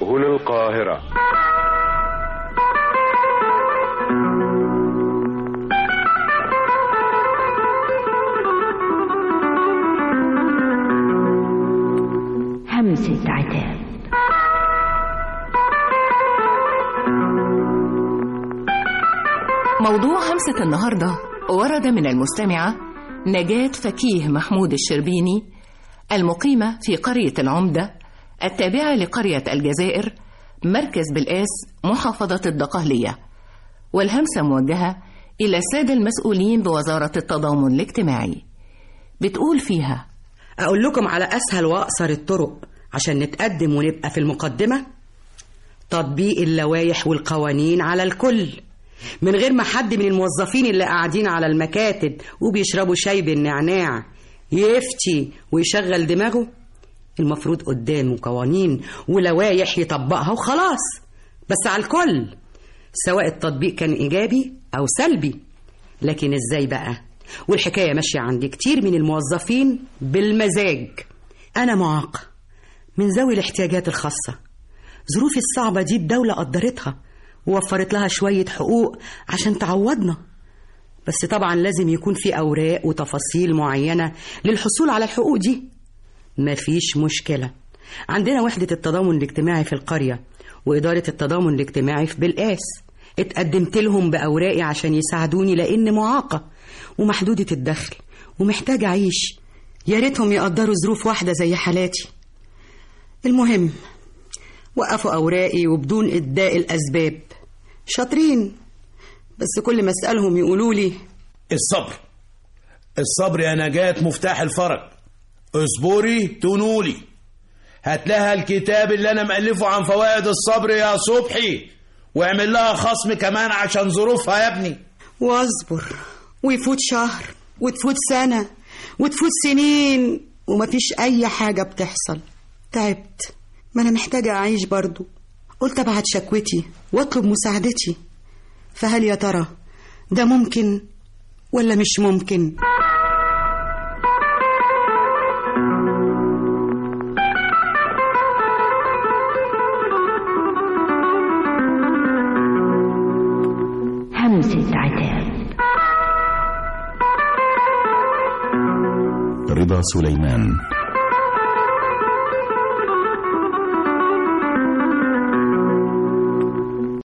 هنا القاهرة همسة عتاب موضوع همسة النهاردة ورد من المستمعة نجاة فكيه محمود الشربيني المقيمة في قرية العمدة التابعة لقرية الجزائر مركز بالقاس محافظة الدقهلية والهمسة موجهة إلى السادة المسؤولين بوزارة التضامن الاجتماعي بتقول فيها أقول لكم على أسهل وأقصر الطرق عشان نتقدم ونبقى في المقدمة تطبيق اللوائح والقوانين على الكل من غير ما حد من الموظفين اللي قاعدين على المكاتب وبيشربوا شاي بالنعناع يفتي ويشغل دماغه المفروض قدامه قوانين ولوائح يطبقها وخلاص بس على الكل سواء التطبيق كان إيجابي أو سلبي لكن إزاي بقى والحكاية ماشية عند كتير من الموظفين بالمزاج أنا معاقة من ذوي الاحتياجات الخاصة ظروفي الصعبة دي الدولة قدرتها ووفرت لها شوية حقوق عشان تعوضنا بس طبعا لازم يكون في أوراق وتفاصيل معينة للحصول على الحقوق دي مفيش مشكلة عندنا وحدة التضامن الاجتماعي في القرية وإدارة التضامن الاجتماعي في بالقاس اتقدمت لهم بأوراقي عشان يساعدوني لأن معاقة ومحدودة الدخل ومحتاجة أعيش يا ريتهم يقدروا ظروف واحدة زي حالاتي المهم وقفوا أوراقي وبدون إداء الأسباب شاطرين بس كل ما أسألهم يقولوا لي الصبر الصبر يا نجاة مفتاح الفرج اصبري تنولي هات لها الكتاب اللي انا مألفه عن فوائد الصبر يا صبحي واعمل لها خصم كمان عشان ظروفها يا ابني واصبر ويفوت شهر وتفوت سنة وتفوت سنين ومفيش أي حاجة بتحصل تعبت ما أنا محتاجة أعيش برضو قلت أبعت شكوتي وأطلب مساعدتي فهل يا ترى ده ممكن ولا مش ممكن؟ همسة عتاب رضا سليمان